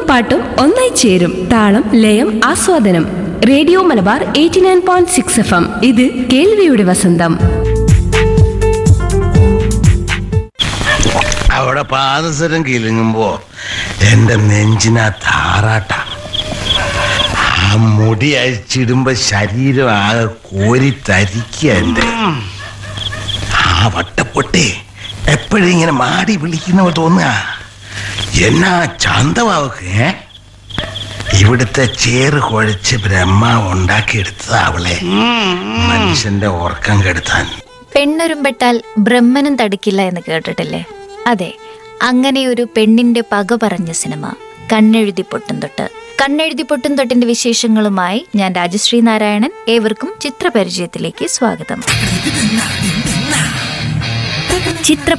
പാട്ടും ഒന്നായി ചേരും താളം ലയം ആസ്വാദനം radio Malabar eighty nine point six F M ഇത് കേൾവിയുടെ വസന്തം അവിടെ പാദസരം കിലുങ്ങുമ്പോ എന്റെ നെഞ്ചിനാ താറാട്ട ആ മുടി അഴിച്ചിടുമ്പോ ശരീരം ആകെ കോരി തരിക്കുക എന്റെ ആ വട്ടപ്പൊട്ടി എപ്പോഴും ഇങ്ങനെ മാടി വിളിക്കുന്നവ തോന്നുക എന്നാ ചന്തവാവക്ക് ഏ ഇവിടുത്തെ ചേറ് കുഴച്ച് ബ്രഹ്മാവ് ഉണ്ടാക്കിയെടുത്തത് അവളെ മനുഷ്യന്റെ ഉറക്കം കെടുത്താൻ പെണ്ണൊരുമ്പെട്ടാൽ ബ്രഹ്മനും തടുക്കില്ല എന്ന് കേട്ടിട്ടില്ലേ അതെ അങ്ങനെ ഒരു പെണ്ണിന്റെ പക പറഞ്ഞ സിനിമ കണ്ണെഴുതി പൊട്ടും തൊട്ട് കണ്ണെഴുതി പൊട്ടും തൊട്ടിന്റെ വിശേഷങ്ങളുമായി ഞാൻ രാജശ്രീ നാരായണൻ ഏവർക്കും ചിത്രപരിചയത്തിലേക്ക് സ്വാഗതം ചിത്ര